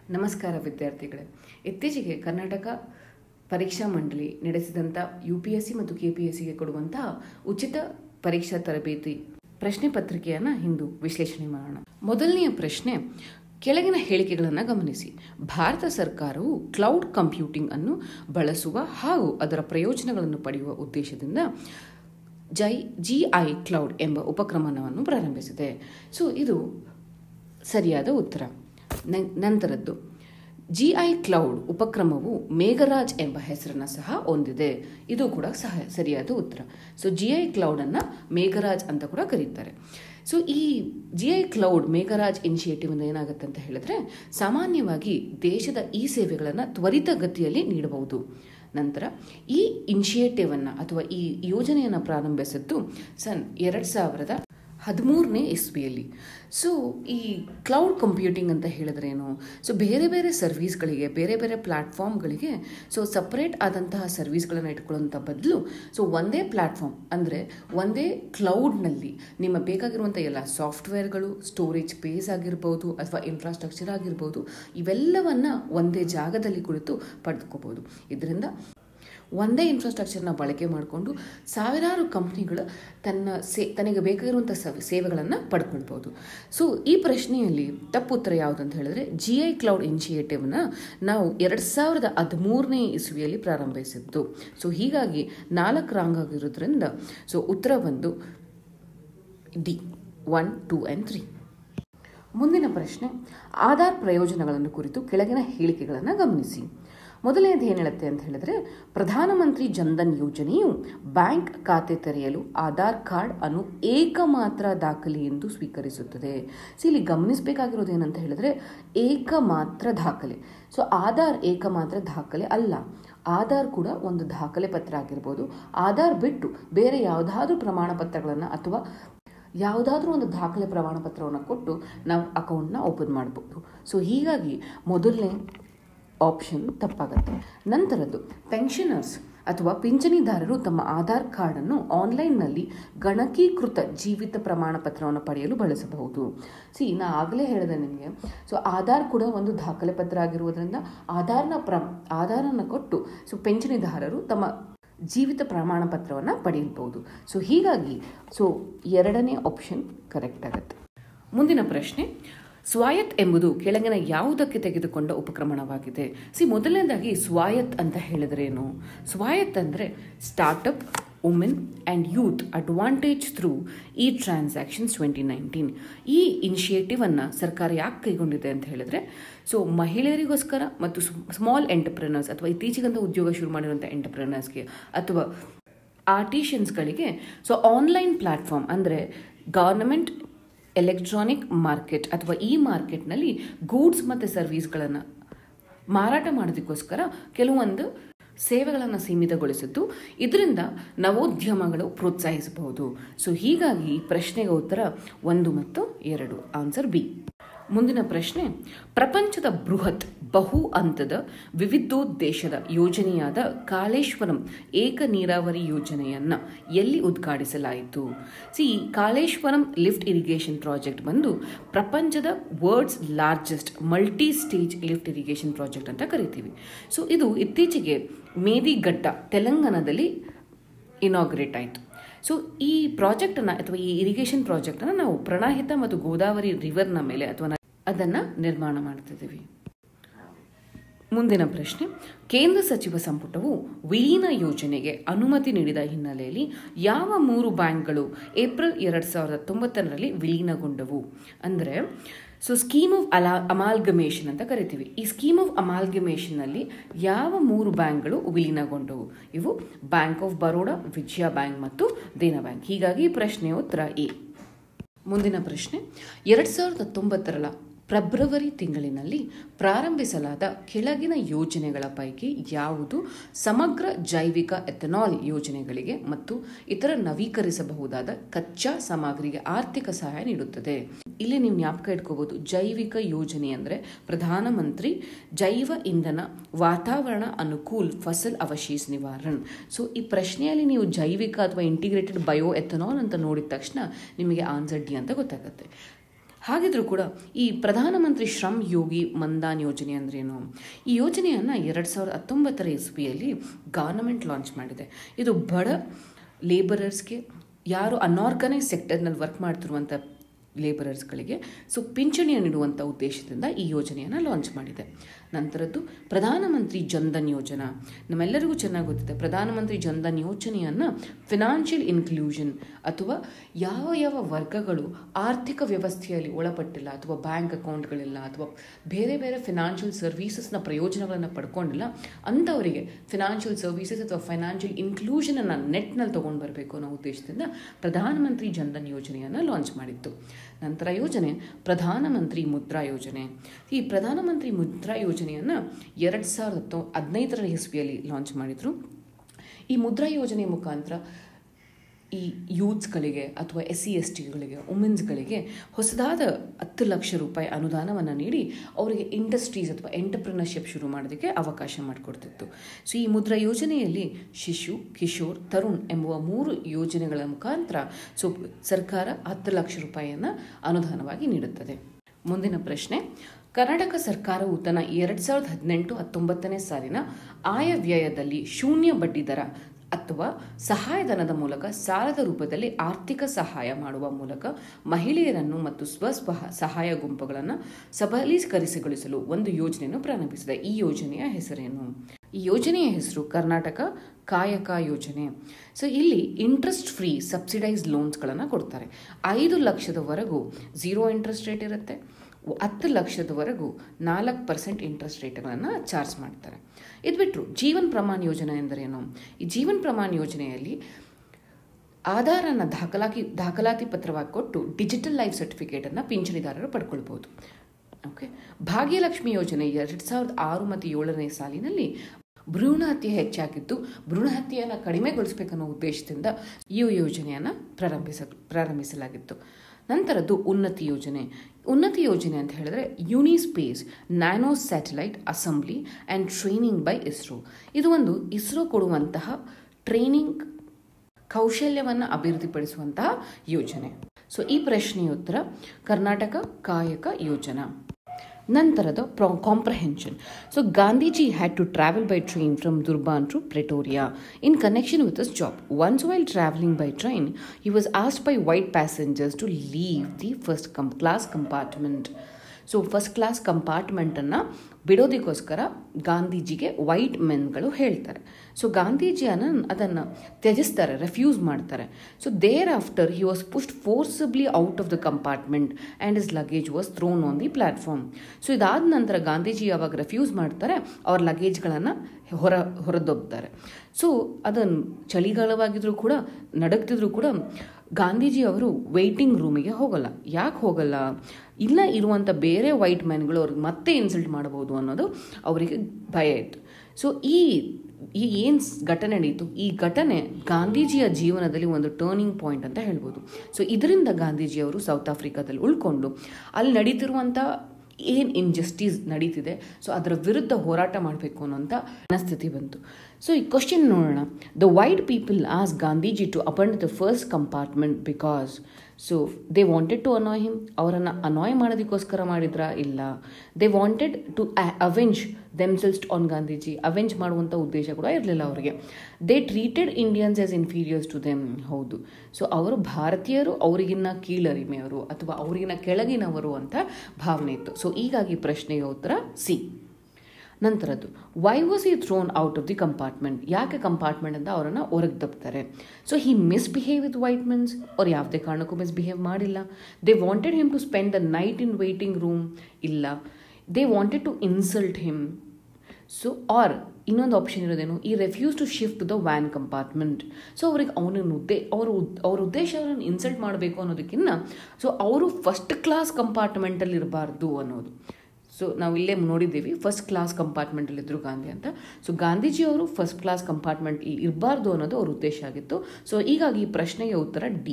ನಮಸ್ಕಾರ ವಿದ್ಯಾರ್ಥಿಗಳೇ ಇತ್ತೀಚೆಗೆ ಕರ್ನಾಟಕ ಪರೀಕ್ಷಾ ಮಂಡಳಿ ನಡೆಸಿದಂಥ ಯು ಪಿ ಎಸ್ ಸಿ ಮತ್ತು ಕೆ ಪಿ ಎಸ್ ಸಿಗೆ ಕೊಡುವಂತಹ ಉಚಿತ ಪರೀಕ್ಷಾ ತರಬೇತಿ ಪ್ರಶ್ನೆ ಪತ್ರಿಕೆಯನ್ನು ಇಂದು ವಿಶ್ಲೇಷಣೆ ಮಾಡೋಣ ಮೊದಲನೆಯ ಪ್ರಶ್ನೆ ಕೆಳಗಿನ ಹೇಳಿಕೆಗಳನ್ನು ಗಮನಿಸಿ ಭಾರತ ಸರ್ಕಾರವು ಕ್ಲೌಡ್ ಕಂಪ್ಯೂಟಿಂಗ್ ಅನ್ನು ಬಳಸುವ ಹಾಗೂ ಅದರ ಪ್ರಯೋಜನಗಳನ್ನು ಪಡೆಯುವ ಉದ್ದೇಶದಿಂದ ಜೈ ಜಿ ಐ ಕ್ಲೌಡ್ ಎಂಬ ಉಪಕ್ರಮವನ್ನು ಪ್ರಾರಂಭಿಸಿದೆ ಸೊ ಇದು ಸರಿಯಾದ ಉತ್ತರ ನ- ನಂತರದ್ದು ಜಿ ಐ ಕ್ಲೌಡ್ ಉಪಕ್ರಮವು ಮೇಘರಾಜ್ ಎಂಬ ಹೆಸರನ್ನು ಸಹ ಹೊಂದಿದೆ ಇದು ಕೂಡ ಸಹ ಸರಿಯಾದ ಉತ್ತರ ಸೊ ಜಿ ಐ ಕ್ಲೌಡನ್ನು ಮೇಘರಾಜ್ ಅಂತ ಕೂಡ ಕರೀತಾರೆ ಸೊ ಈ G I cloud Meghraj initiative ಇಂದ ಏನಾಗುತ್ತೆ ಅಂತ ಹೇಳಿದ್ರೆ ಸಾಮಾನ್ಯವಾಗಿ ದೇಶದ ಈ ಸೇವೆಗಳನ್ನು ತ್ವರಿತಗತಿಯಲ್ಲಿ ನೀಡಬಹುದು ನಂತರ ಈ ಇನಿಷಿಯೇಟಿವ್ ಅನ್ನು ಅಥವಾ ಈ ಯೋಜನೆಯನ್ನು ಪ್ರಾರಂಭಿಸಿದ್ದು ಸನ್ ಎರಡು ಸಾವಿರದ ಹದಿಮೂರನೇ ಇಸ್ವಿಯಲ್ಲಿ ಸೊ ಈ ಕ್ಲೌಡ್ ಕಂಪ್ಯೂಟಿಂಗ್ ಅಂತ ಹೇಳಿದ್ರೇನು ಸೊ ಬೇರೆ ಬೇರೆ ಸರ್ವೀಸ್ಗಳಿಗೆ ಬೇರೆ ಬೇರೆ ಪ್ಲ್ಯಾಟ್ಫಾರ್ಮ್ಗಳಿಗೆ ಸೊ ಸಪ್ರೇಟ್ ಆದಂತಹ ಸರ್ವೀಸ್ಗಳನ್ನು ಇಟ್ಕೊಳ್ಳೋಂಥ ಬದಲು ಸೊ ಒಂದೇ ಪ್ಲ್ಯಾಟ್ಫಾರ್ಮ್ ಅಂದರೆ ಒಂದೇ ಕ್ಲೌಡ್ನಲ್ಲಿ ನಿಮ್ಮ ಬೇಕಾಗಿರುವಂಥ ಎಲ್ಲ ಸಾಫ್ಟ್ವೇರ್ಗಳು ಸ್ಟೋರೇಜ್ ಸ್ಪೇಸ್ ಆಗಿರ್ಬೋದು ಅಥವಾ ಇನ್ಫ್ರಾಸ್ಟ್ರಕ್ಚರ್ ಆಗಿರ್ಬೋದು ಇವೆಲ್ಲವನ್ನು ಒಂದೇ ಜಾಗದಲ್ಲಿ ಕುಳಿತು ಪಡೆದುಕೋಬೋದು ಇದರಿಂದ ಒಂದೇ ಇನ್ಫ್ರಾಸ್ಟ್ರಕ್ಚರ್ನ ಬಳಕೆ ಮಾಡಿಕೊಂಡು ಸಾವಿರಾರು ಕಂಪ್ನಿಗಳು ತನ್ನ ಸೇ ತನಗೆ ಬೇಕಾಗಿರುವಂಥ ಸವ್- ಸೇವೆಗಳನ್ನು ಪಡ್ಕೊಳ್ಬೋದು ಸೊ ಈ ಪ್ರಶ್ನೆಯಲ್ಲಿ ತಪ್ಪು ಉತ್ತರ ಯಾವುದು ಅಂತ ಹೇಳಿದ್ರೆ ಜಿ ಐ ಕ್ಲೌಡ್ ಇನಿಷಿಯೇಟಿವ್ನ ನಾವು ಎರಡು ಸಾವಿರದ ಹದಿಮೂರನೇ ಇಸ್ವಿಯಲ್ಲಿ ಪ್ರಾರಂಭಿಸಿದ್ದು ಸೊ ಹೀಗಾಗಿ ನಾಲ್ಕು ರಾಂಗ್ ಆಗಿರೋದ್ರಿಂದ ಸೊ ಉತ್ತರ ಬಂದು D one two and three ಮುಂದಿನ ಪ್ರಶ್ನೆ ಆಧಾರ್ ಪ್ರಯೋಜನಗಳನ್ನು ಕುರಿತು ಕೆಳಗಿನ ಹೇಳಿಕೆಗಳನ್ನು ಗಮನಿಸಿ ಮೊದಲನೇದು ಏನು ಹೇಳುತ್ತೆ ಅಂತ ಹೇಳಿದ್ರೆ ಪ್ರಧಾನಮಂತ್ರಿ ಜನ್ಧನ್ ಯೋಜನೆಯು ಬ್ಯಾಂಕ್ ಖಾತೆ ತೆರೆಯಲು ಆಧಾರ್ ಕಾರ್ಡ್ ಅನ್ನು ಏಕಮಾತ್ರ ದಾಖಲೆ ಎಂದು ಸ್ವೀಕರಿಸುತ್ತದೆ ಸೊ ಇಲ್ಲಿ ಗಮನಿಸಬೇಕಾಗಿರೋದು ಏನಂತ ಹೇಳಿದ್ರೆ ಏಕಮಾತ್ರ ದಾಖಲೆ ಸೊ ಆಧಾರ್ ಏಕಮಾತ್ರ ದಾಖಲೆ ಅಲ್ಲ ಆಧಾರ್ ಕೂಡ ಒಂದು ದಾಖಲೆ ಪತ್ರ ಆಗಿರ್ಬೋದು ಆಧಾರ್ ಬಿಟ್ಟು ಬೇರೆ ಯಾವುದಾದ್ರೂ ಪ್ರಮಾಣ ಪತ್ರಗಳನ್ನು ಅಥವಾ ಯಾವುದಾದ್ರೂ ಒಂದು ದಾಖಲೆ ಪ್ರಮಾಣ ಪತ್ರವನ್ನು ಕೊಟ್ಟು ನಾವು ಅಕೌಂಟ್ನ ಓಪನ್ ಮಾಡ್ಬೋದು ಸೊ ಹೀಗಾಗಿ ಮೊದಲನೇ ಆಪ್ಷನ್ ತಪ್ಪಾಗತ್ತೆ ನಂತರದ್ದು ಪೆನ್ಷನರ್ಸ್ ಅಥವಾ ಪಿಂಚಣಿದಾರರು ತಮ್ಮ ಆಧಾರ್ ಕಾರ್ಡನ್ನು ಆನ್ಲೈನ್ನಲ್ಲಿ ಗಣಕೀಕೃತ ಜೀವಿತ ಪ್ರಮಾಣ ಪತ್ರವನ್ನು ಪಡೆಯಲು ಬಳಸಬಹುದು ಸಿ ನಾ ಆಗಲೇ ಹೇಳಿದೆ ನಿಮಗೆ ಸೊ ಆಧಾರ್ ಕೂಡ ಒಂದು ದಾಖಲೆ ಪತ್ರ ಆಗಿರುವುದರಿಂದ ಆಧಾರ್ನ ಪ್ರ ಆಧಾರನ ಕೊಟ್ಟು ಸೊ ಪಿಂಚಣಿದಾರರು ತಮ್ಮ ಜೀವಿತ ಪ್ರಮಾಣ ಪತ್ರವನ್ನು ಪಡೆಯಬಹುದು ಸೊ ಹೀಗಾಗಿ ಸೊ ಎರಡನೇ ಆಪ್ಷನ್ ಕರೆಕ್ಟ್ ಆಗುತ್ತೆ ಮುಂದಿನ ಪ್ರಶ್ನೆ ಸ್ವಾಯತ್ ಎಂಬುದು ಕೆಳಗಿನ ಯಾವುದಕ್ಕೆ ತೆಗೆದುಕೊಂಡ ಉಪಕ್ರಮಣವಾಗಿದೆ ಸಿ ಮೊದಲನೇದಾಗಿ ಸ್ವಾಯತ್ ಅಂತ ಹೇಳಿದ್ರೇನು ಸ್ವಾಯತ್ ಅಂದರೆ startup women and youth advantage through ಈ ಟ್ರಾನ್ಸಾಕ್ಷನ್ಸ್ ಟ್ವೆಂಟಿ ನೈನ್ಟೀನ್ ಈ ಇನಿಷಿಯೇಟಿವನ್ನು ಸರ್ಕಾರ ಯಾಕೆ ಕೈಗೊಂಡಿದೆ ಅಂತ ಹೇಳಿದ್ರೆ ಸೊ ಮಹಿಳೆಯರಿಗೋಸ್ಕರ ಮತ್ತು ಸ್ಮಾಲ್ ಎಂಟರ್ಪ್ರಿನರ್ಸ್ ಅಥವಾ ಇತ್ತೀಚೆಗಂತ ಉದ್ಯೋಗ ಶುರು ಮಾಡಿರುವಂಥ ಎಂಟರ್ಪ್ರಿನರ್ಸ್ಗೆ ಅಥವಾ ಆರ್ಟಿಷಿಯನ್ಸ್ಗಳಿಗೆ ಸೊ ಆನ್ಲೈನ್ ಪ್ಲ್ಯಾಟ್ಫಾರ್ಮ್ ಅಂದರೆ ಗವರ್ನಮೆಂಟ್ ಎಲೆಕ್ಟ್ರಾನಿಕ್ ಮಾರ್ಕೆಟ್ ಅಥವಾ ಈ ಮಾರ್ಕೆಟ್ನಲ್ಲಿ ಗೂಡ್ಸ್ ಮತ್ತು ಸರ್ವೀಸ್ಗಳನ್ನು ಮಾರಾಟ ಮಾಡೋದಕ್ಕೋಸ್ಕರ ಕೆಲವೊಂದು ಸೇವೆಗಳನ್ನು ಸೀಮಿತಗೊಳಿಸಿದ್ದು ಇದರಿಂದ ನವೋದ್ಯಮಗಳು ಪ್ರೋತ್ಸಾಹಿಸಬಹುದು ಸೊ ಹೀಗಾಗಿ ಈ ಪ್ರಶ್ನೆಗೆ ಉತ್ತರ ಒಂದು ಮತ್ತು ಎರಡು ಆನ್ಸರ್ ಬಿ ಮುಂದಿನ ಪ್ರಶ್ನೆ ಪ್ರಪಂಚದ ಬೃಹತ್ ಬಹು ಹಂತದ ವಿವಿಧೋದ್ದೇಶದ ಯೋಜನೆಯಾದ ಕಾಳೇಶ್ವರಂ ಏಕ ನೀರಾವರಿ ಯೋಜನೆಯನ್ನು ಎಲ್ಲಿ ಉದ್ಘಾಟಿಸಲಾಯಿತು C Kaleshwaram lift irrigation project ಬಂದು ಪ್ರಪಂಚದ world's largest multi stage lift irrigation project ಅಂತ ಕರಿತೀವಿ ಸೊ ಇದು ಇತ್ತೀಚೆಗೆ ಮೇದಿಗಡ್ಡ ತೆಲಂಗಾಣದಲ್ಲಿ ಇನಾಗ್ರೇಟ್ ಆಯಿತು ಸೊ ಈ ಪ್ರಾಜೆಕ್ಟನ್ನು ಅಥವಾ ಈ ಇರಿಗೇಷನ್ ಪ್ರಾಜೆಕ್ಟನ್ನು ನಾವು ಪ್ರಣಾಹಿತ ಮತ್ತು ಗೋದಾವರಿ ರಿವರ್ನ ಮೇಲೆ ಅಥವಾ ಅದನ್ನು ನಿರ್ಮಾಣ ಮಾಡ್ತಿದ್ದೀವಿ ಮುಂದಿನ ಪ್ರಶ್ನೆ ಕೇಂದ್ರ ಸಚಿವ ಸಂಪುಟವು ವಿಲೀನ ಯೋಜನೆಗೆ ಅನುಮತಿ ನೀಡಿದ ಹಿನ್ನೆಲೆಯಲ್ಲಿ ಯಾವ ಮೂರು ಬ್ಯಾಂಕ್ಗಳು ಏಪ್ರಿಲ್ ಎರಡು ಸಾವಿರದ ಹತ್ತೊಂಬತ್ತರಲ್ಲಿ ವಿಲೀನಗೊಂಡವು ಅಂದರೆ ಸೊ ಸ್ಕೀಮ್ ಆಫ್ ಅಲಾ ಅಮಾಲ್ಗಮೇಷನ್ ಅಂತ ಕರಿತೀವಿ ಈ ಸ್ಕೀಮ್ ಆಫ್ ಅಮಾಲ್ಗಮೇಷನ್ನಲ್ಲಿ ಯಾವ ಮೂರು ಬ್ಯಾಂಕ್ಗಳು ವಿಲೀನಗೊಂಡವು ಇವು bank of Baroda Vijaya bank ಮತ್ತು ದೇನಾ ಬ್ಯಾಂಕ್ ಹೀಗಾಗಿ ಈ ಪ್ರಶ್ನೆಯ ಉತ್ತರ ಎ ಮುಂದಿನ ಪ್ರಶ್ನೆ ಎರಡು ಸಾವಿರದ ಹತ್ತೊಂಬತ್ತರ ಫೆಬ್ರವರಿ ತಿಂಗಳಿನಲ್ಲಿ ಪ್ರಾರಂಭಿಸಲಾದ ಕೆಳಗಿನ ಯೋಜನೆಗಳ ಪೈಕಿ ಯಾವುದು ಸಮಗ್ರ ಜೈವಿಕ ಎಥನಾಲ್ ಯೋಜನೆಗಳಿಗೆ ಮತ್ತು ಇತರ ನವೀಕರಿಸಬಹುದಾದ ಕಚ್ಚಾ ಸಾಮಗ್ರಿಗೆ ಆರ್ಥಿಕ ಸಹಾಯ ನೀಡುತ್ತದೆ ಇಲ್ಲಿ ನೀವು ಜ್ಞಾಪಕ ಇಟ್ಕೋಬಹುದು ಜೈವಿಕ ಯೋಜನೆ ಅಂದರೆ ಪ್ರಧಾನಮಂತ್ರಿ ಜೈವ ಇಂಧನ ವಾತಾವರಣ ಅನುಕೂಲ್ ಫಸಲ್ ಅವಶೇಷ ನಿವಾರಣ್ ಸೊ ಈ ಪ್ರಶ್ನೆಯಲ್ಲಿ ನೀವು ಜೈವಿಕ ಅಥವಾ ಇಂಟಿಗ್ರೇಟೆಡ್ ಬಯೋ ಎಥನಾಲ್ ಅಂತ ನೋಡಿದ ತಕ್ಷಣ ನಿಮಗೆ ಆನ್ಸರ್ ಡಿ ಅಂತ ಗೊತ್ತಾಗುತ್ತೆ ಹಾಗಿದ್ರೂ ಕೂಡ ಈ ಪ್ರಧಾನಮಂತ್ರಿ ಶ್ರಮ್ ಯೋಗಿ ಮನ್ಧಾನ್ ಯೋಜನೆ ಅಂದ್ರೇನು ಈ ಯೋಜನೆಯನ್ನು ಎರಡು ಸಾವಿರದ ಹತ್ತೊಂಬತ್ತರ ಇಸ್ವಿಯಲ್ಲಿ ಗವರ್ನಮೆಂಟ್ ಲಾಂಚ್ ಮಾಡಿದೆ ಇದು ಬಡ ಲೇಬರರ್ಸ್ಗೆ ಯಾರು ಅನಾರ್ಗನೈಸ್ ಸೆಕ್ಟರ್ನಲ್ಲಿ ವರ್ಕ್ ಮಾಡ್ತಿರುವಂಥ ಲೇಬರರ್ಸ್ಗಳಿಗೆ ಸೊ ಪಿಂಚಣಿಯನ್ನು ನೀಡುವಂಥ ಉದ್ದೇಶದಿಂದ ಈ ಯೋಜನೆಯನ್ನು ಲಾಂಚ್ ಮಾಡಿದೆ ನಂತರದ್ದು ಪ್ರಧಾನಮಂತ್ರಿ ಜನ್ಧನ್ ಯೋಜನಾ ನಮ್ಮೆಲ್ಲರಿಗೂ ಚೆನ್ನಾಗಿ ಗೊತ್ತಿದೆ ಪ್ರಧಾನಮಂತ್ರಿ ಜನ್ಧನ್ ಯೋಜನೆಯನ್ನು ಫಿನಾನ್ಷಿಯಲ್ ಇನ್ಕ್ಲೂಷನ್ ಅಥವಾ ಯಾವ ಯಾವ ವರ್ಗಗಳು ಆರ್ಥಿಕ ವ್ಯವಸ್ಥೆಯಲ್ಲಿ ಒಳಪಟ್ಟಿಲ್ಲ ಅಥವಾ ಬ್ಯಾಂಕ್ ಅಕೌಂಟ್ಗಳಿಲ್ಲ ಅಥವಾ ಬೇರೆ ಬೇರೆ ಫಿನಾನ್ಷಿಯಲ್ ಸರ್ವೀಸಸ್ನ ಪ್ರಯೋಜನಗಳನ್ನು ಪಡ್ಕೊಂಡಿಲ್ಲ ಅಂಥವರಿಗೆ ಫಿನಾನ್ಷಿಯಲ್ ಸರ್ವೀಸಸ್ ಅಥವಾ ಫೈನಾನ್ಷಿಯಲ್ ಇನ್ಕ್ಲೂಷನನ್ನು ನೆಟ್ನಲ್ಲಿ ತೊಗೊಂಡು ಬರಬೇಕು ಅನ್ನೋ ಉದ್ದೇಶದಿಂದ ಪ್ರಧಾನಮಂತ್ರಿ ಜನ್ಧನ್ ಯೋಜನೆಯನ್ನು ಲಾಂಚ್ ಮಾಡಿತ್ತು ನಂತರ ಯೋಜನೆ ಪ್ರಧಾನಮಂತ್ರಿ ಮುದ್ರಾ ಯೋಜನೆ ಈ ಪ್ರಧಾನಮಂತ್ರಿ ಮುದ್ರಾ ಯೋಜನೆಯನ್ನು ಎರಡು ಸಾವಿರದ ಹತ್ತೊ ಹದಿನೈದರ ಇಸ್ವಿಯಲ್ಲಿ ಲಾಂಚ್ ಮಾಡಿದರು ಈ ಮುದ್ರಾ ಯೋಜನೆ ಮುಖಾಂತರ ಈ ಯೂತ್ಸ್ಗಳಿಗೆ ಅಥವಾ ಎಸ್ ಸಿ ಎಸ್ ಟಿಗಳಿಗೆ ವುಮೆನ್ಸ್ಗಳಿಗೆ ಹೊಸದಾದ ಹತ್ತು ಲಕ್ಷ ರೂಪಾಯಿ ಅನುದಾನವನ್ನು ನೀಡಿ ಅವರಿಗೆ ಇಂಡಸ್ಟ್ರೀಸ್ ಅಥವಾ ಎಂಟರ್ಪ್ರಿನರ್ಶಿಪ್ ಶುರು ಮಾಡೋದಕ್ಕೆ ಅವಕಾಶ ಮಾಡಿಕೊಡ್ತಿತ್ತು ಸೊ ಈ ಮುದ್ರಾ ಯೋಜನೆಯಲ್ಲಿ ಶಿಶು ಕಿಶೋರ್ ತರುಣ್ ಎಂಬುವ ಮೂರು ಯೋಜನೆಗಳ ಮುಖಾಂತರ ಸೊ ಸರ್ಕಾರ ಹತ್ತು ಲಕ್ಷ ರೂಪಾಯಿಯನ್ನು ಅನುದಾನವಾಗಿ ನೀಡುತ್ತದೆ ಮುಂದಿನ ಪ್ರಶ್ನೆ ಕರ್ನಾಟಕ ಸರ್ಕಾರವು ತನ್ನ ಎರಡು ಸಾವಿರದ ಹದಿನೆಂಟು ಹತ್ತೊಂಬತ್ತನೇ ಸಾಲಿನ ಆಯವ್ಯಯದಲ್ಲಿ ಶೂನ್ಯ ಬಡ್ಡಿ ದರ ಅಥವಾ ಸಹಾಯಧನದ ಮೂಲಕ ಸಾಲದ ರೂಪದಲ್ಲಿ ಆರ್ಥಿಕ ಸಹಾಯ ಮಾಡುವ ಮೂಲಕ ಮಹಿಳೆಯರನ್ನು ಮತ್ತು ಸ್ವಸ್ವ ಸಹಾಯ ಗುಂಪುಗಳನ್ನು ಸಬಲೀಕರಿಸಿಗೊಳಿಸಲು ಒಂದು ಯೋಜನೆಯನ್ನು ಪ್ರಾರಂಭಿಸಿದೆ ಈ ಯೋಜನೆಯ ಹೆಸರೇನು ಈ ಯೋಜನೆಯ ಹೆಸರು ಕರ್ನಾಟಕ ಕಾಯಕ ಯೋಜನೆ ಸೊ ಇಲ್ಲಿ ಇಂಟ್ರೆಸ್ಟ್ ಫ್ರೀ ಸಬ್ಸಿಡೈಸ್ ಲೋನ್ಸ್ಗಳನ್ನು ಕೊಡ್ತಾರೆ ಐದು ಲಕ್ಷದವರೆಗೂ ಝೀರೋ ಇಂಟ್ರೆಸ್ಟ್ ರೇಟ್ ಇರುತ್ತೆ ಹತ್ತು ಲಕ್ಷದವರೆಗೂ ನಾಲ್ಕು ಪರ್ಸೆಂಟ್ ಇಂಟ್ರೆಸ್ಟ್ ರೇಟ್ಗಳನ್ನು ಚಾರ್ಜ್ ಮಾಡ್ತಾರೆ ಇದು ಬಿಟ್ಟರು ಜೀವನ್ ಪ್ರಮಾಣ ಯೋಜನೆ ಎಂದರೇನು ಈ ಜೀವನ್ ಪ್ರಮಾಣ ಯೋಜನೆಯಲ್ಲಿ ಆಧಾರನ ದಾಖಲಾತಿ ದಾಖಲಾತಿ ಪತ್ರವಾಗಿ ಕೊಟ್ಟು ಡಿಜಿಟಲ್ ಲೈಫ್ ಸರ್ಟಿಫಿಕೇಟನ್ನು ಪಿಂಚಣಿದಾರರು ಪಡ್ಕೊಳ್ಬೋದು ಓಕೆ ಭಾಗ್ಯಲಕ್ಷ್ಮಿ ಯೋಜನೆ ಎರಡು ಸಾವಿರದ ಆರು ಮತ್ತು ಏಳನೇ ಸಾಲಿನಲ್ಲಿ ಭ್ರೂಣ ಹತ್ಯೆ ಹೆಚ್ಚಾಗಿದ್ದು ಭ್ರೂಣ ಹತ್ಯೆಯನ್ನು ಕಡಿಮೆಗೊಳಿಸಬೇಕನ್ನೋ ಉದ್ದೇಶದಿಂದ ಈ ಯೋಜನೆಯನ್ನು ಪ್ರಾರಂಭಿಸ ಪ್ರಾರಂಭಿಸಲಾಗಿತ್ತು ನಂತರದ್ದು ಉನ್ನತಿ ಯೋಜನೆ ಉನ್ನತಿ ಯೋಜನೆ ಅಂತ ಹೇಳಿದ್ರೆ UNISPACE nano satellite assembly and training by ISRO ಇದು ಒಂದು ಇಸ್ರೋ ಕೊಡುವಂತಹ ಟ್ರೈನಿಂಗ್ ಕೌಶಲ್ಯವನ್ನು ಅಭಿವೃದ್ಧಿಪಡಿಸುವಂತಹ ಯೋಜನೆ ಸೊ ಈ ಪ್ರಶ್ನೆಯ ಉತ್ತರ ಕರ್ನಾಟಕ ಕಾಯಕ ಯೋಜನಾ ನಂತರದ ಪ್ರೊ comprehension so Gandhiji had to travel by train from Durban to Pretoria in connection with his job once while travelling by train he was asked by white passengers to leave the first ಕಂ class compartment so first class ಕಂಪಾರ್ಟ್ಮೆಂಟನ್ನು ಬಿಡೋದಕ್ಕೋಸ್ಕರ ಗಾಂಧೀಜಿಗೆ white ಮೆನ್ಗಳು ಹೇಳ್ತಾರೆ so ಗಾಂಧೀಜಿಯನ್ನು ಅದನ್ನು ತ್ಯಜಿಸ್ತಾರೆ refuse ಮಾಡ್ತಾರೆ so there after he was pushed forcibly out of the compartment and his luggage was throne on the platform so ಇದಾದ ನಂತರ ಗಾಂಧೀಜಿ ಯಾವಾಗ ರೆಫ್ಯೂಸ್ ಮಾಡ್ತಾರೆ ಅವ್ರ ಲಗೇಜ್ಗಳನ್ನು ಹೊರ ಹೊರದೊಬ್ತಾರೆ ಸೊ ಅದನ್ನು ಚಳಿಗಾಲವಾಗಿದ್ರೂ ಕೂಡ ನಡಗ್ತಿದ್ರು ಕೂಡ ಗಾಂಧೀಜಿ ಅವರು ವೇಟಿಂಗ್ ರೂಮಿಗೆ ಹೋಗಲ್ಲ ಯಾಕೆ ಹೋಗಲ್ಲ ಇಲ್ಲ ಇರುವಂಥ ಬೇರೆ ವೈಟ್ ಮ್ಯಾನ್ಗಳು ಅವ್ರಿಗೆ ಮತ್ತೆ ಇನ್ಸಲ್ಟ್ ಮಾಡಬಹುದು ಅನ್ನೋದು ಅವರಿಗೆ ಭಯ ಇತ್ತು ಸೊ ಈ ಈ ಏನು ಘಟನೆ ನಡೀತು ಈ ಘಟನೆ ಗಾಂಧೀಜಿಯ ಜೀವನದಲ್ಲಿ ಒಂದು ಟರ್ನಿಂಗ್ ಪಾಯಿಂಟ್ ಅಂತ ಹೇಳ್ಬೋದು ಸೊ ಇದರಿಂದ ಗಾಂಧೀಜಿಯವರು ಸೌತ್ ಆಫ್ರಿಕಾದಲ್ಲಿ ಉಳ್ಕೊಂಡು ಅಲ್ಲಿ ನಡೀತಿರುವಂಥ ಏನು ಇನ್ಜಸ್ಟಿಸ್ ನಡೀತಿದೆ ಸೊ ಅದರ ವಿರುದ್ಧ ಹೋರಾಟ ಮಾಡಬೇಕು ಅನ್ನೋಂಥ ಮನಸ್ಥಿತಿ ಬಂತು ಸೊ ಈ ಕ್ವಶನ್ ನೋಡೋಣ ದ ವೈಟ್ ಪೀಪಲ್ ಆಸ್ Gandhiji to abandon the first compartment because so they wanted to annoy him ಅವರನ್ನು ಅನಾಯ್ ಮಾಡೋದಕ್ಕೋಸ್ಕರ ಮಾಡಿದ್ರಾ ಇಲ್ಲ they wanted to avenge themselves on Gandhiji avenge ಮಾಡುವಂಥ ಉದ್ದೇಶ ಕೂಡ ಇರಲಿಲ್ಲ ಅವರಿಗೆ they treated Indians as inferiors to them ಹೌದು ಸೊ ಅವರು ಭಾರತೀಯರು ಅವರಿಗಿನ್ನ ಕೀಳರಿಮೆಯವರು ಅಥವಾ ಅವರಿಗಿನ್ನ ಕೆಳಗಿನವರು ಅಂತ ಭಾವನೆ ಇತ್ತು ಸೊ ಹೀಗಾಗಿ ಪ್ರಶ್ನೆಯ ಉತ್ತರ ಸಿ ನಂತರದ್ದು why was he thrown out of the compartment ಯಾಕೆ ಕಂಪಾರ್ಟ್ಮೆಂಟ್ ಅಂತ ಅವರನ್ನು ಹೊರಗೆ ದಬ್ತಾರೆ so he misbehave with white mens ಅವ್ರು ಯಾವುದೇ ಕಾರಣಕ್ಕೂ ಮಿಸ್ಬಿಹೇವ್ ಮಾಡಿಲ್ಲ they wanted him to spend the night in waiting room ಇಲ್ಲ they wanted to insult him so or ಇನ್ನೊಂದು ಆಪ್ಷನ್ ಇರೋದೇನು he refuse to shift the van compartment so ಅವ್ರಿಗೆ ಅವನನ್ನು ಉದ್ದೇ ಅವ್ರ ಅವ್ರ ಉದ್ದೇಶ ಅವರನ್ನು ಇನ್ಸಲ್ಟ್ ಮಾಡಬೇಕು ಅನ್ನೋದಕ್ಕಿಂತ ಸೊ ಅವರು ಫಸ್ಟ್ ಕ್ಲಾಸ್ ಕಂಪಾರ್ಟ್ಮೆಂಟಲ್ಲಿ ಇರಬಾರ್ದು ಅನ್ನೋದು ಸೊ ನಾವು ಇಲ್ಲೇ ನೋಡಿದ್ದೀವಿ ಫಸ್ಟ್ ಕ್ಲಾಸ್ ಕಂಪಾರ್ಟ್ಮೆಂಟಲ್ಲಿ ಇದ್ದರು ಗಾಂಧಿ ಅಂತ ಸೊ ಗಾಂಧೀಜಿಯವರು ಫಸ್ಟ್ ಕ್ಲಾಸ್ ಕಂಪಾರ್ಟ್ಮೆಂಟ್ ಇರಬಾರ್ದು ಅನ್ನೋದು ಅವ್ರ ಉದ್ದೇಶ ಆಗಿತ್ತು ಸೊ ಹೀಗಾಗಿ ಈ ಪ್ರಶ್ನೆಯ ಉತ್ತರ ಡಿ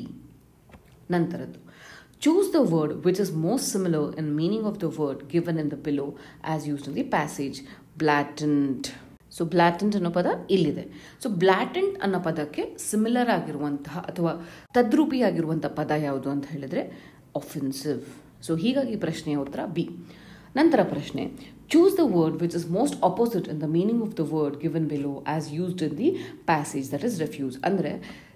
ನಂತರದ್ದು choose the word which is most similar in meaning of the word given in the below as use in the passage blatant so blatant ಅನ್ನೋ ಪದ ಇಲ್ಲಿದೆ ಸೊ ಬ್ಲಾಟೆಂಟ್ ಅನ್ನೋ ಪದಕ್ಕೆ ಸಿಮಿಲರ್ ಆಗಿರುವಂತಹ ಅಥವಾ ತದ್ರೂಪಿಯಾಗಿರುವಂಥ ಪದ ಯಾವುದು ಅಂತ ಹೇಳಿದ್ರೆ ಒಫೆನ್ಸಿವ್ ಸೊ ಹೀಗಾಗಿ ಪ್ರಶ್ನೆಯ ಉತ್ತರ ಬಿ ನಂತರ ಪ್ರಶ್ನೆ choose the word which is most opposite in the meaning of the word given below as used in the passage that is refuse ಅಂದರೆ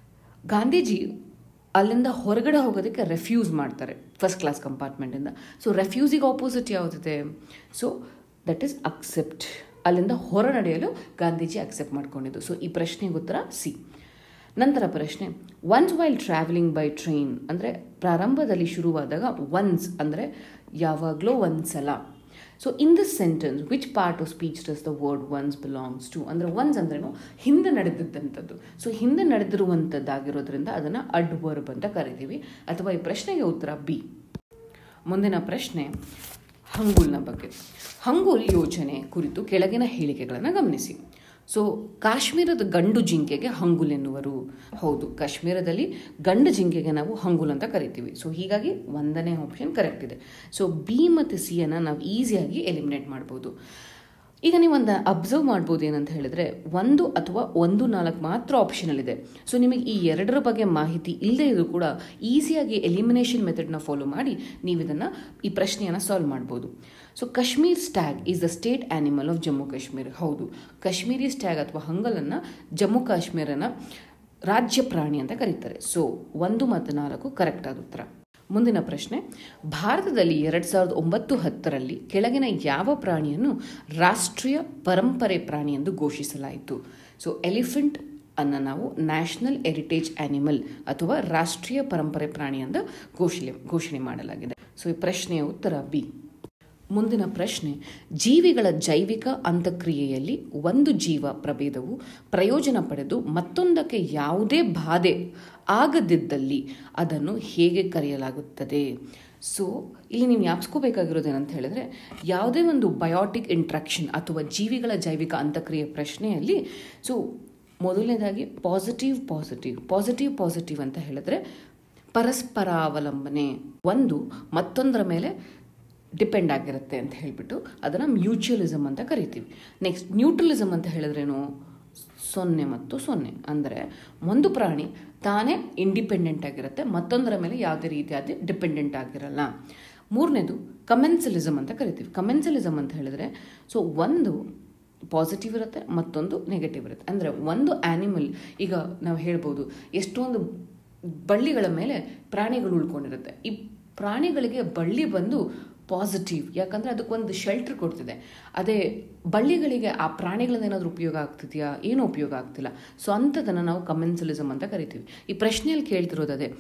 ಗಾಂಧೀಜಿ ಅಲ್ಲಿಂದ ಹೊರಗಡೆ ಹೋಗೋದಕ್ಕೆ ರೆಫ್ಯೂಸ್ ಮಾಡ್ತಾರೆ ಫಸ್ಟ್ ಕ್ಲಾಸ್ ಕಂಪಾರ್ಟ್ಮೆಂಟಿಂದ ಸೊ ರೆಫ್ಯೂಸಿಗೆ ಆಪೋಸಿಟ್ ಯಾವುದಿದೆ ಸೊ ದಟ್ ಈಸ್ ಅಕ್ಸೆಪ್ಟ್ ಅಲ್ಲಿಂದ ಹೊರ ನಡೆಯಲು ಗಾಂಧೀಜಿ ಅಕ್ಸೆಪ್ಟ್ ಮಾಡ್ಕೊಂಡಿದ್ದು ಸೊ ಈ ಪ್ರಶ್ನೆಗೆ ಉತ್ತರ ಸಿ ನಂತರ ಪ್ರಶ್ನೆ once while travelling by train ಅಂದರೆ ಪ್ರಾರಂಭದಲ್ಲಿ ಶುರುವಾದಾಗ ಒನ್ಸ್ ಅಂದರೆ ಯಾವಾಗಲೂ ಒಂದ್ಸಲ so in this sentence which part of speech does the word once belongs to ಅಂದರೆ ಒನ್ಸ್ ಅಂದ್ರೇನು ಹಿಂದೆ ನಡೆದಿದ್ದಂಥದ್ದು ಸೊ ಹಿಂದೆ ನಡೆದಿರುವಂಥದ್ದಾಗಿರೋದ್ರಿಂದ ಅದನ್ನು ಅಡ್ ವರ್ಬ್ ಅಂತ ಕರಿತೀವಿ ಅಥವಾ ಈ ಪ್ರಶ್ನೆಗೆ ಉತ್ತರ ಬಿ ಮುಂದಿನ ಪ್ರಶ್ನೆ ಹಂಗುಲ್ನ ಬಗ್ಗೆ ಹಂಗುಲ್ ಯೋಜನೆ ಕುರಿತು ಕೆಳಗಿನ ಹೇಳಿಕೆಗಳನ್ನು ಗಮನಿಸಿ ಸೊ ಕಾಶ್ಮೀರದ ಗಂಡು ಜಿಂಕೆಗೆ ಹಂಗುಲ್ ಎನ್ನುವರು ಹೌದು ಕಾಶ್ಮೀರದಲ್ಲಿ ಗಂಡು ಜಿಂಕೆಗೆ ನಾವು ಹಂಗುಲ್ ಅಂತ ಕರಿತೀವಿ ಸೊ ಹೀಗಾಗಿ ಒಂದನೇ ಆಪ್ಷನ್ ಕರೆಕ್ಟ್ ಇದೆ ಸೊ ಬಿ ಮತ್ತು ಸಿ ಅನ್ನು ನಾವು ಈಸಿಯಾಗಿ ಎಲಿಮಿನೇಟ್ ಮಾಡ್ಬೋದು ಈಗ ನೀವು ಒಂದು ಅಬ್ಸರ್ವ್ ಮಾಡ್ಬೋದು ಏನಂತ ಹೇಳಿದ್ರೆ ಒಂದು ಅಥವಾ ಒಂದು ನಾಲ್ಕು ಮಾತ್ರ ಆಪ್ಷನಲ್ ಇದೆ ಸೊ ನಿಮಗೆ ಈ ಎರಡರ ಬಗ್ಗೆ ಮಾಹಿತಿ ಇಲ್ಲದೆ ಇದ್ರೂ ಕೂಡ ಈಸಿಯಾಗಿ ಎಲಿಮಿನೇಷನ್ ಮೆಥಡ್ನ ಫಾಲೋ ಮಾಡಿ ನೀವು ಇದನ್ನು ಈ ಪ್ರಶ್ನೆಯನ್ನು ಸಾಲ್ವ್ ಮಾಡ್ಬೋದು so Kashmir stag is the state animal of Jammu Kashmir ಹೌದು ಕಾಶ್ಮೀರಿ ಸ್ಟ್ಯಾಗ್ ಅಥವಾ ಹಂಗಲನ್ನು ಜಮ್ಮು ಕಾಶ್ಮೀರನ ರಾಜ್ಯ ಪ್ರಾಣಿ ಅಂತ ಕರೀತಾರೆ ಸೊ ಒಂದು ಮತ್ತು ನಾಲ್ಕು ಕರೆಕ್ಟ್ ಆದ ಉತ್ತರ ಮುಂದಿನ ಪ್ರಶ್ನೆ ಭಾರತದಲ್ಲಿ ಎರಡು ಸಾವಿರದ ಒಂಬತ್ತು ಹತ್ತರಲ್ಲಿ ಕೆಳಗಿನ ಯಾವ ಪ್ರಾಣಿಯನ್ನು ರಾಷ್ಟ್ರೀಯ ಪರಂಪರೆ ಪ್ರಾಣಿ ಎಂದು ಘೋಷಿಸಲಾಯಿತು ಸೊ ಎಲಿಫೆಂಟ್ ಅನ್ನು ನಾವು ನ್ಯಾಷನಲ್ ಹೆರಿಟೇಜ್ ಆನಿಮಲ್ ಅಥವಾ ರಾಷ್ಟ್ರೀಯ ಪರಂಪರೆ ಪ್ರಾಣಿ ಎಂದು ಘೋಷಣೆ ಘೋಷಣೆ ಮಾಡಲಾಗಿದೆ ಸೊ ಈ ಪ್ರಶ್ನೆಯ ಉತ್ತರ ಬಿ ಮುಂದಿನ ಪ್ರಶ್ನೆ ಜೀವಿಗಳ ಜೈವಿಕ ಅಂತಕ್ರಿಯೆಯಲ್ಲಿ ಒಂದು ಜೀವ ಪ್ರಭೇದವು ಪ್ರಯೋಜನ ಪಡೆದು ಮತ್ತೊಂದಕ್ಕೆ ಯಾವುದೇ ಬಾಧೆ ಆಗದಿದ್ದಲ್ಲಿ ಅದನ್ನು ಹೇಗೆ ಕರೆಯಲಾಗುತ್ತದೆ ಸೊ ಇಲ್ಲಿ ನೀವು ಜ್ಞಾಪಿಸ್ಕೋಬೇಕಾಗಿರೋದೇನಂತ ಹೇಳಿದ್ರೆ ಯಾವುದೇ ಒಂದು ಬಯೋಟಿಕ್ ಇಂಟ್ರಾಕ್ಷನ್ ಅಥವಾ ಜೀವಿಗಳ ಜೈವಿಕ ಅಂತಕ್ರಿಯೆ ಪ್ರಶ್ನೆಯಲ್ಲಿ ಸೊ ಮೊದಲನೇದಾಗಿ ಪಾಸಿಟಿವ್ ಪಾಸಿಟಿವ್ ಪಾಸಿಟಿವ್ ಪಾಸಿಟಿವ್ ಅಂತ ಹೇಳಿದ್ರೆ ಪರಸ್ಪರಾವಲಂಬನೆ ಒಂದು ಮತ್ತೊಂದರ ಮೇಲೆ ಡಿಪೆಂಡ್ ಆಗಿರುತ್ತೆ ಅಂತ ಹೇಳಿಬಿಟ್ಟು ಅದನ್ನು ಮ್ಯೂಚುವಲಿಸಮ್ ಅಂತ ಕರಿತೀವಿ ನೆಕ್ಸ್ಟ್ ನ್ಯೂಟ್ರಲಿಸಮ್ ಅಂತ ಹೇಳಿದ್ರೇನು ಸೊನ್ನೆ ಮತ್ತು ಸೊನ್ನೆ ಅಂದರೆ ಒಂದು ಪ್ರಾಣಿ ತಾನೇ ಇಂಡಿಪೆಂಡೆಂಟ್ ಆಗಿರುತ್ತೆ ಮತ್ತೊಂದರ ಮೇಲೆ ಯಾವುದೇ ರೀತಿಯಾದ ಡಿಪೆಂಡೆಂಟ್ ಆಗಿರಲ್ಲ ಮೂರನೇದು ಕಮೆನ್ಸಲಿಸಮ್ ಅಂತ ಕರಿತೀವಿ ಕಮೆನ್ಸಲಿಸಮ್ ಅಂತ ಹೇಳಿದ್ರೆ ಸೊ ಒಂದು ಪಾಸಿಟಿವ್ ಇರುತ್ತೆ ಮತ್ತೊಂದು ನೆಗೆಟಿವ್ ಇರುತ್ತೆ ಅಂದರೆ ಒಂದು ಆ್ಯನಿಮಲ್ ಈಗ ನಾವು ಹೇಳ್ಬೋದು ಎಷ್ಟೊಂದು ಬಳ್ಳಿಗಳ ಮೇಲೆ ಪ್ರಾಣಿಗಳು ಉಳ್ಕೊಂಡಿರುತ್ತೆ ಈ ಪ್ರಾಣಿಗಳಿಗೆ ಬಳ್ಳಿ ಬಂದು ಪಾಸಿಟಿವ್ ಯಾಕಂದರೆ ಅದಕ್ಕೊಂದು ಶೆಲ್ಟರ್ ಕೊಡ್ತಿದೆ ಅದೇ ಬಳ್ಳಿಗಳಿಗೆ ಆ ಪ್ರಾಣಿಗಳಿಂದ ಏನಾದರೂ ಉಪಯೋಗ ಆಗ್ತಿದೆಯಾ ಏನೂ ಉಪಯೋಗ ಆಗ್ತಿಲ್ಲ ಸೊ ಅಂಥದನ್ನು ನಾವು ಕಮೆನ್ಸಲಿಸಮ್ ಅಂತ ಕರಿತೀವಿ ಈ ಪ್ರಶ್ನೆಯಲ್ಲಿ ಕೇಳ್ತಿರೋದು ಅದೇ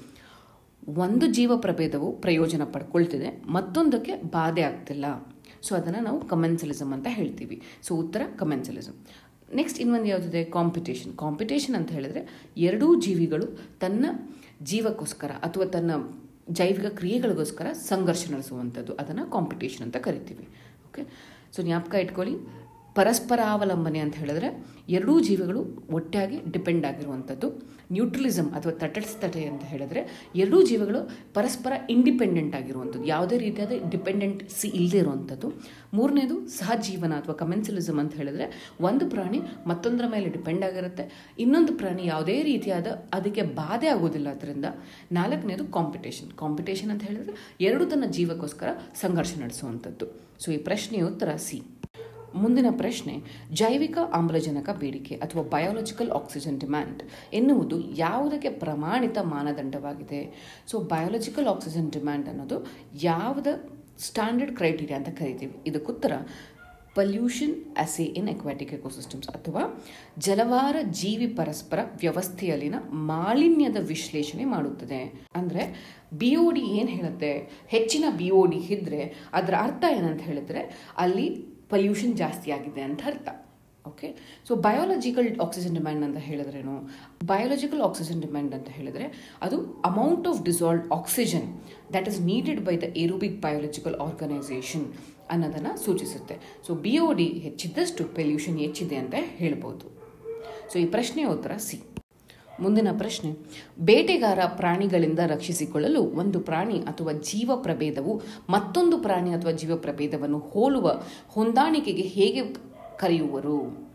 ಒಂದು ಜೀವ ಪ್ರಭೇದವು ಪ್ರಯೋಜನ ಪಡ್ಕೊಳ್ತಿದೆ ಮತ್ತೊಂದಕ್ಕೆ ಬಾಧೆ ಆಗ್ತಿಲ್ಲ ಸೊ ಅದನ್ನು ನಾವು ಕಮೆನ್ಸಲಿಸಮ್ ಅಂತ ಹೇಳ್ತೀವಿ ಸೊ ಉತ್ತರ ಕಮೆನ್ಸಲಿಸಮ್ ನೆಕ್ಸ್ಟ್ ಇನ್ನೊಂದು ಯಾವುದಿದೆ ಕಾಂಪಿಟೇಷನ್ ಕಾಂಪಿಟೇಷನ್ ಅಂತ ಹೇಳಿದ್ರೆ ಎರಡೂ ಜೀವಿಗಳು ತನ್ನ ಜೀವಕ್ಕೋಸ್ಕರ ಅಥವಾ ತನ್ನ ಜೈವಿಕ ಕ್ರಿಯೆಗಳಿಗೋಸ್ಕರ ಸಂಘರ್ಷ ನಡೆಸುವಂಥದ್ದು ಅದನ್ನು ಕಾಂಪಿಟೇಷನ್ ಅಂತ ಕರಿತೀವಿ ಓಕೆ ಸೊ ಜ್ಞಾಪಕ ಇಟ್ಕೊಳ್ಳಿ ಪರಸ್ಪರ ಅವಲಂಬನೆ ಅಂತ ಹೇಳಿದ್ರೆ ಎರಡೂ ಜೀವಿಗಳು ಒಟ್ಟಾಗಿ ಡಿಪೆಂಡ್ ಆಗಿರುವಂಥದ್ದು ನ್ಯೂಟ್ರಲಿಸಮ್ ಅಥವಾ ತಟಸ್ಥತೆ ಅಂತ ಹೇಳಿದ್ರೆ ಎರಡೂ ಜೀವಿಗಳು ಪರಸ್ಪರ ಇಂಡಿಪೆಂಡೆಂಟ್ ಆಗಿರುವಂಥದ್ದು ಯಾವುದೇ ರೀತಿಯಾದ ಡಿಪೆಂಡೆಂಟ್ಸಿ ಇಲ್ಲದೆ ಇರುವಂಥದ್ದು ಮೂರನೇದು ಸಹಜೀವನ ಅಥವಾ ಕಮೆನ್ಸಲಿಸಮ್ ಅಂತ ಹೇಳಿದ್ರೆ ಒಂದು ಪ್ರಾಣಿ ಮತ್ತೊಂದರ ಮೇಲೆ ಡಿಪೆಂಡ್ ಆಗಿರುತ್ತೆ ಇನ್ನೊಂದು ಪ್ರಾಣಿ ಯಾವುದೇ ರೀತಿಯಾದ ಅದಕ್ಕೆ ಬಾಧೆ ಆಗೋದಿಲ್ಲ ಅದರಿಂದ ನಾಲ್ಕನೇದು ಕಾಂಪಿಟೇಷನ್ ಕಾಂಪಿಟೇಷನ್ ಅಂತ ಹೇಳಿದ್ರೆ ಎರಡು ತನ್ನ ಜೀವಕ್ಕೋಸ್ಕರ ಸಂಘರ್ಷ ನಡೆಸುವಂಥದ್ದು ಸೊ ಈ ಪ್ರಶ್ನೆಯ ಉತ್ತರ ಸಿ ಮುಂದಿನ ಪ್ರಶ್ನೆ ಜೈವಿಕ ಆಮ್ಲಜನಕ ಬೇಡಿಕೆ ಅಥವಾ ಬಯೋಲಾಜಿಕಲ್ ಆಕ್ಸಿಜನ್ ಡಿಮ್ಯಾಂಡ್ ಎನ್ನುವುದು ಯಾವುದಕ್ಕೆ ಪ್ರಮಾಣಿತ ಮಾನದಂಡವಾಗಿದೆ ಸೊ ಬಯೋಲಾಜಿಕಲ್ ಆಕ್ಸಿಜನ್ ಡಿಮ್ಯಾಂಡ್ ಅನ್ನೋದು ಯಾವುದ ಸ್ಟ್ಯಾಂಡರ್ಡ್ ಕ್ರೈಟೀರಿಯಾ ಅಂತ ಕರಿತೀವಿ ಇದಕ್ಕುತ್ತರ ಪಲ್ಯೂಷನ್ ಅಸೆ ಇನ್ ಎಕ್ವಾಟಿಕ್ ಎಕೋಸಿಸ್ಟಮ್ಸ್ ಅಥವಾ ಜಲವಾರ ಜೀವಿ ಪರಸ್ಪರ ವ್ಯವಸ್ಥೆಯಲ್ಲಿನ ಮಾಲಿನ್ಯದ ವಿಶ್ಲೇಷಣೆ ಮಾಡುತ್ತದೆ ಅಂದರೆ ಬಿ ಒ ಡಿ ಏನು ಹೇಳುತ್ತೆ ಹೆಚ್ಚಿನ ಬಿ ಒ ಡಿ ಇದ್ದರೆ ಅದರ ಅರ್ಥ ಏನಂತ ಹೇಳಿದ್ರೆ ಅಲ್ಲಿ ಪಲ್ಯೂಷನ್ ಜಾಸ್ತಿ ಆಗಿದೆ ಅಂತ ಅರ್ಥ okay so biological oxygen demand ಅಂತ ಹೇಳಿದ್ರೇನು ಬಯೋಲಾಜಿಕಲ್ ಆಕ್ಸಿಜನ್ ಡಿಮ್ಯಾಂಡ್ ಅಂತ ಹೇಳಿದ್ರೆ ಅದು amount of dissolve oxygen that is needed by the aerobic biological organisation ಅನ್ನೋದನ್ನು ಸೂಚಿಸುತ್ತೆ ಸೊ ಬಿ ಒ ಡಿ ಹೆಚ್ಚಿದ್ದಷ್ಟು ಪೊಲ್ಯೂಷನ್ ಹೆಚ್ಚಿದೆ ಅಂತ ಹೇಳ್ಬೋದು ಸೊ ಈ ಪ್ರಶ್ನೆಯ ಉತ್ತರ ಸಿ ಮುಂದಿನ ಪ್ರಶ್ನೆ ಬೇಟೆಗಾರ ಪ್ರಾಣಿಗಳಿಂದ ರಕ್ಷಿಸಿಕೊಳ್ಳಲು ಒಂದು ಪ್ರಾಣಿ ಅಥವಾ ಜೀವ ಪ್ರಭೇದವು ಮತ್ತೊಂದು ಪ್ರಾಣಿ ಅಥವಾ ಜೀವ ಪ್ರಭೇದವನ್ನು ಹೋಲುವ ಹೊಂದಾಣಿಕೆಗೆ ಹೇಗೆ ಕರೆಯುವರು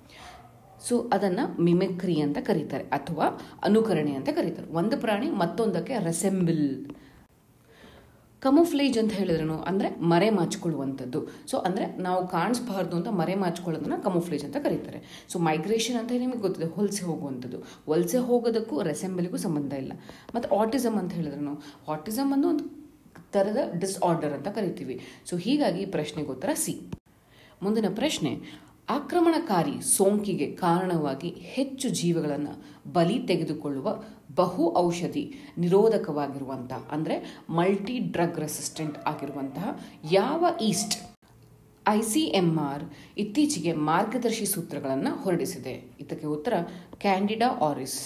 ಸೊ ಅದನ್ನು ಮಿಮಿಕ್ರಿ ಅಂತ ಕರೀತಾರೆ ಅಥವಾ ಅನುಕರಣೆ ಅಂತ ಕರೀತಾರೆ ಒಂದು ಪ್ರಾಣಿ ಮತ್ತೊಂದಕ್ಕೆ ರೆಸೆಂಬಲ್ ಕಮೋಫ್ಲೇಜ್ ಅಂತ ಹೇಳಿದ್ರೇನು ಅಂದರೆ ಮರೆ ಮಾಚಿಕೊಳ್ಳುವಂಥದ್ದು ಸೊ ಅಂದರೆ ನಾವು ಕಾಣಿಸ್ಬಾರ್ದು ಅಂತ ಮರೆ ಮಾಚಿಕೊಳ್ಳೋದನ್ನ ಕಮೋಫ್ಲೇಜ್ ಅಂತ ಕರೀತಾರೆ ಸೊ ಮೈಗ್ರೇಷನ್ ಅಂತ ನಿಮಗೆ ಗೊತ್ತಿದೆ ವಲಸೆ ಹೋಗುವಂಥದ್ದು ವಲಸೆ ಹೋಗೋದಕ್ಕೂ ರೆಸೆಂಬಲಿಗೂ ಸಂಬಂಧ ಇಲ್ಲ ಮತ್ತು ಆಟಿಸಮ್ ಅಂತ ಹೇಳಿದ್ರೇನು ಆಟಿಸಮ್ ಅನ್ನೋ ಒಂದು ಥರದ ಡಿಸ್ಆರ್ಡರ್ ಅಂತ ಕರಿತೀವಿ ಸೊ ಹೀಗಾಗಿ ಈ ಪ್ರಶ್ನೆಗೆ ಉತ್ತರ ಸಿ ಮುಂದಿನ ಪ್ರಶ್ನೆ ಆಕ್ರಮಣಕಾರಿ ಸೋಂಕಿಗೆ ಕಾರಣವಾಗಿ ಹೆಚ್ಚು ಜೀವಗಳನ್ನು ಬಲಿ ತೆಗೆದುಕೊಳ್ಳುವ ಬಹು ಔಷಧಿ ನಿರೋಧಕವಾಗಿರುವಂಥ ಅಂದರೆ ಮಲ್ಟಿ ಡ್ರಗ್ ರೆಸಿಸ್ಟೆಂಟ್ ಆಗಿರುವಂತಹ ಯಾವ yeast I C M R ಇತ್ತೀಚೆಗೆ ಮಾರ್ಗದರ್ಶಿ ಸೂತ್ರಗಳನ್ನು ಹೊರಡಿಸಿದೆ ಇದಕ್ಕೆ ಉತ್ತರ ಕ್ಯಾಂಡಿಡಾ ಆರಿಸ್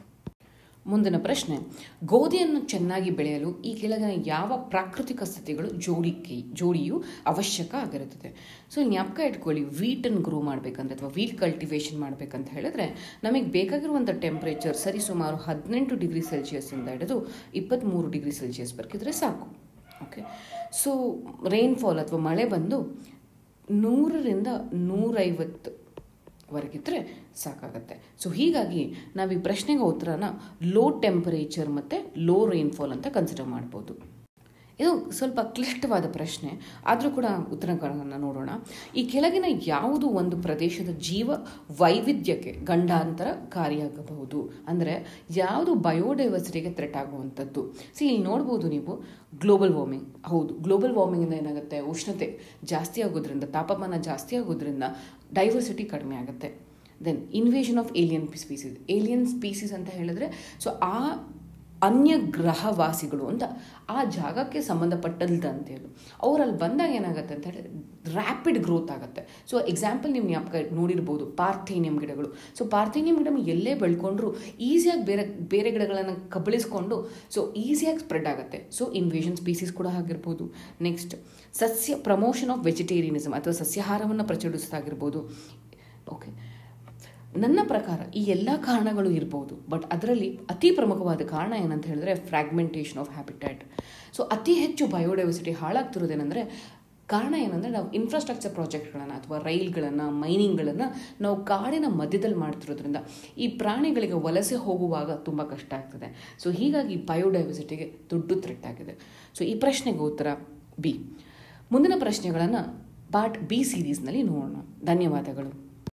ಮುಂದಿನ ಪ್ರಶ್ನೆ ಗೋಧಿಯನ್ನು ಚೆನ್ನಾಗಿ ಬೆಳೆಯಲು ಈ ಕೆಳಗಿನ ಯಾವ ಪ್ರಾಕೃತಿಕ ಸ್ಥಿತಿಗಳು ಜೋಡಿಕೆ ಜೋಡಿಯು ಅವಶ್ಯಕ ಆಗಿರುತ್ತದೆ ಸೊ ಜ್ಞಾಪಕ ಇಟ್ಕೊಳ್ಳಿ ವೀಟನ್ನು ಗ್ರೋ ಮಾಡಬೇಕಂದ್ರೆ ಅಥವಾ ವೀಟ್ ಕಲ್ಟಿವೇಷನ್ ಮಾಡಬೇಕಂತ ಹೇಳಿದ್ರೆ ನಮಗೆ ಬೇಕಾಗಿರುವಂಥ ಟೆಂಪ್ರೇಚರ್ ಸರಿ ಸುಮಾರು ಹದಿನೆಂಟು ಡಿಗ್ರಿ ಸೆಲ್ಸಿಯಸ್ಸಿಂದ ಹಿಡಿದು ಇಪ್ಪತ್ತ್ಮೂರು ಡಿಗ್ರಿ ಸೆಲ್ಸಿಯಸ್ ಬರ್ಕಿದ್ರೆ ಸಾಕು ಓಕೆ ಸೊ ರೈನ್ಫಾಲ್ ಅಥವಾ ಮಳೆ ಬಂದು ನೂರರಿಂದ ನೂರೈವತ್ತು ವರೆಗಿದ್ರೆ ಸಾಕಾಗತ್ತೆ ಸೊ ಹೀಗಾಗಿ ನಾವು ಈ ಪ್ರಶ್ನೆಗೆ ಉತ್ತರನ ಲೋ ಟೆಂಪರೇಚರ್ ಮತ್ತು ಲೋ ರೈನ್ಫಾಲ್ ಅಂತ ಕನ್ಸಿಡರ್ ಮಾಡ್ಬೋದು ಇದು ಸ್ವಲ್ಪ ಕ್ಲಿಷ್ಟವಾದ ಪ್ರಶ್ನೆ ಆದರೂ ಕೂಡ ಉತ್ತರಗಳನ್ನು ನೋಡೋಣ ಈ ಕೆಳಗಿನ ಯಾವುದು ಒಂದು ಪ್ರದೇಶದ ಜೀವ ವೈವಿಧ್ಯಕ್ಕೆ ಗಂಡಾಂತರಕಾರಿಯಾಗಬಹುದು ಅಂದರೆ ಯಾವುದು ಬಯೋಡೈವರ್ಸಿಟಿಗೆ ಥ್ರೆಟ್ ಆಗುವಂಥದ್ದು ಸಿ ಇಲ್ಲಿ ನೋಡ್ಬೋದು ನೀವು ಗ್ಲೋಬಲ್ ವಾರ್ಮಿಂಗ್ ಹೌದು ಗ್ಲೋಬಲ್ ವಾರ್ಮಿಂಗಿಂದ ಏನಾಗುತ್ತೆ ಉಷ್ಣತೆ ಜಾಸ್ತಿ ಆಗೋದ್ರಿಂದ ತಾಪಮಾನ ಜಾಸ್ತಿ ಆಗೋದ್ರಿಂದ ಡೈವರ್ಸಿಟಿ ಕಡಿಮೆ ಆಗುತ್ತೆ then invasion of alien species alien species ಅಂತ ಹೇಳಿದ್ರೆ ಸೊ ಆ ಅನ್ಯ ಗ್ರಹವಾಸಿಗಳು ಅಂತ ಆ ಜಾಗಕ್ಕೆ ಸಂಬಂಧಪಟ್ಟಂತೆ ಅದು ಅವರಲ್ಲಿ ಬಂದಾಗ ಏನಾಗುತ್ತೆ ಅಂತ ಹೇಳಿದ್ರೆ ರ್ಯಾಪಿಡ್ ಗ್ರೋತ್ ಆಗುತ್ತೆ ಸೊ ಎಕ್ಸಾಂಪಲ್ ನೀವು ಜ್ಞಾಪಕ ನೋಡಿರ್ಬೋದು ಪಾರ್ಥೇನಿಯಂ ಗಿಡಗಳು ಸೊ ಪಾರ್ಥೇನಿಯಂ ಗಿಡ ಎಲ್ಲೇ ಬೆಳ್ಕೊಂಡ್ರು ಈಸಿಯಾಗಿ ಬೇರೆ ಬೇರೆ ಗಿಡಗಳನ್ನು ಕಬಳಿಸ್ಕೊಂಡು ಸೊ ಈಸಿಯಾಗಿ ಸ್ಪ್ರೆಡ್ ಆಗುತ್ತೆ ಸೊ ಇನ್ವೇಷನ್ ಸ್ಪೀಸೀಸ್ ಕೂಡ ಆಗಿರ್ಬೋದು ನೆಕ್ಸ್ಟ್ ಸಸ್ಯ ಪ್ರಮೋಷನ್ ಆಫ್ ವೆಜಿಟೇರಿಯನಿಸಮ್ ಅಥವಾ ಸಸ್ಯಾಹಾರವನ್ನು ಪ್ರಚೋದಿಸೋದಾಗಿರ್ಬೋದು ಓಕೆ ನನ್ನ ಪ್ರಕಾರ ಈ ಎಲ್ಲ ಕಾರಣಗಳು ಇರ್ಬೋದು ಬಟ್ ಅದರಲ್ಲಿ ಅತಿ ಪ್ರಮುಖವಾದ ಕಾರಣ ಏನಂತ ಹೇಳಿದ್ರೆ ಫ್ರಾಗ್ಮೆಂಟೇಷನ್ ಆಫ್ ಹ್ಯಾಬಿಟ್ಯಾಟ್ ಸೊ ಅತಿ ಹೆಚ್ಚು ಬಯೋಡೈವರ್ಸಿಟಿ ಹಾಳಾಗ್ತಿರೋದೇನೆಂದರೆ ಕಾರಣ ಏನಂದರೆ ನಾವು ಇನ್ಫ್ರಾಸ್ಟ್ರಕ್ಚರ್ ಪ್ರಾಜೆಕ್ಟ್ಗಳನ್ನು ಅಥವಾ ರೈಲ್ಗಳನ್ನು ಮೈನಿಂಗ್ಗಳನ್ನು ನಾವು ಕಾಡಿನ ಮಧ್ಯದಲ್ಲಿ ಮಾಡ್ತಿರೋದ್ರಿಂದ ಈ ಪ್ರಾಣಿಗಳಿಗೆ ವಲಸೆ ಹೋಗುವಾಗ ತುಂಬ ಕಷ್ಟ ಆಗ್ತದೆ ಸೊ ಹೀಗಾಗಿ ಬಯೋಡೈವರ್ಸಿಟಿಗೆ ದೊಡ್ಡ ಥ್ರೆಟ್ ಆಗಿದೆ ಸೊ ಈ ಪ್ರಶ್ನೆಗೆ ಉತ್ತರ ಬಿ ಮುಂದಿನ ಪ್ರಶ್ನೆಗಳನ್ನು ಪಾರ್ಟ್ ಬಿ ಸೀರೀಸ್ನಲ್ಲಿ ನೋಡೋಣ ಧನ್ಯವಾದಗಳು